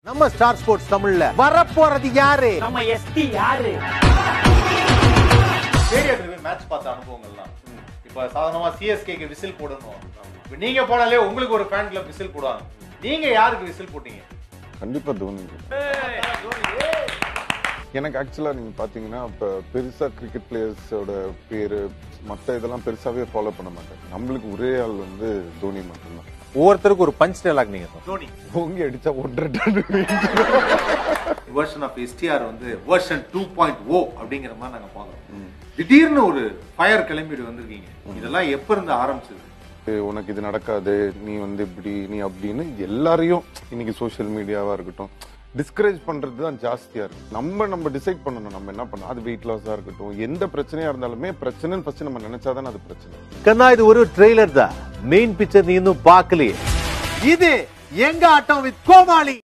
நம்ம star sports தமிழ்ல வரப்போறது யாரு நம்ம எஸ்டி யாரு ஸ்டேடியத்துல போய் மேட்ச் பார்த்த அனுபவங்கள்லாம் இப்ப சாதாரணமா சிஎஸ்கேக்கு விசில் போடணும் இப்ப நீங்க போனாலே உங்களுக்கு ஒரு ஃபேன் கிளப் விசில் போடுவாங்க நீங்க யாருக்கு விசில் போட்டீங்க கண்டிப்பா தோனி எனக்கு ஆக்சுவலா நீங்க பாத்தீங்கன்னா இப்ப பெருசா கிரிக்கெட் பிளேயர்ஸோட பேரு மத்த இதெல்லாம் பெருசாவே ஃபாலோ பண்ண மாட்டேன் நம்மளுக்கு ஒரே ஆள் வந்து தோனி மட்டும்தான் ஒவ்வொருத்தருக்கும் ஒரு பஞ்ச் டைலாக் நீங்க சொல்லணும். தோனி ஓங்கி அடிச்சா ஒன்றரை டன் வெர்ஷன் ஆஃப் எஸ்டிஆர் வந்து வெர்ஷன் டூ பாயிண்ட் ஓ அப்படிங்கிற மாதிரி நாங்க பாக்குறோம் திடீர்னு ஒரு ஃபயர் கிளம்பிட்டு வந்திருக்கீங்க இதெல்லாம் எப்ப இருந்து ஆரம்பிச்சது உனக்கு இது நடக்காது நீ வந்து இப்படி நீ அப்படின்னு எல்லாரையும் இன்னைக்கு சோஷியல் மீடியாவா இருக்கட்டும் டிஸ்கரேஜ் பண்றது தான் ஜாஸ்தியா இருக்கு நம்ம நம்ம டிசைட் பண்ணணும் நம்ம என்ன பண்ணணும் அது வெயிட் லாஸா இருக்கட்டும் எந்த பிரச்சனையா இருந்தாலுமே பிரச்சனைன்னு ஃபர்ஸ்ட் நம்ம நினைச்சாதானே அது பிரச்சனை கண்ணா இது ஒரு ட்ரெய்லர் தான் மெயின் பிக்சர் நீ இன்னும் பார்க்கலையே இது எங்க ஆட்டம் வித் கோமாளி